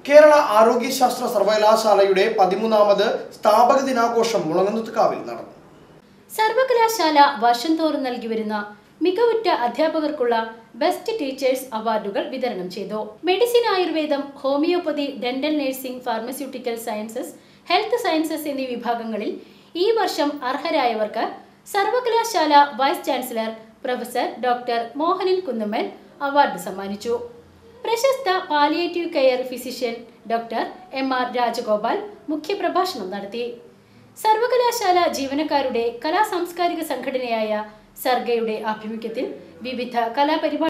കേരള ആരോഗ്യശാസ്ത്ര സർവകലാശാലയുടെ പതിമൂന്നാമത് സ്ഥാപക ദിനാഘോഷം മുളങ്ങുന്നത്തുകാവിൽ നടന്നു സർവകലാശാല വർഷം തോറും നൽകി വരുന്ന മികവുറ്റ അധ്യാപകർക്കുള്ള ബെസ്റ്റ് ടീച്ചേഴ്സ് അവാർഡുകൾ വിതരണം ചെയ്തു മെഡിസിൻ ആയുർവേദം homeopathy dental nursing pharmaceutical sciences health sciences എന്നീ വിഭാഗങ്ങളിൽ ഈ വർഷം അർഹരായവർക്ക് സർവകലാശാല vice chancellor professor doctor Mohanan Kunnummal award സമ്മാനിച്ചു പ്രശസ്ത palliative care physician doctor M R Rajagopal മുഖ്യപ്രഭാഷണം നടത്തി സർവകലാശാല ജീവനക്കാരുടെ കലാ സാംസ്കാരിക സംഘടനയായ സർഗയുടെ ആഭിമുഖ്യത്തിൽ വിവിധ കലാപരിപാടി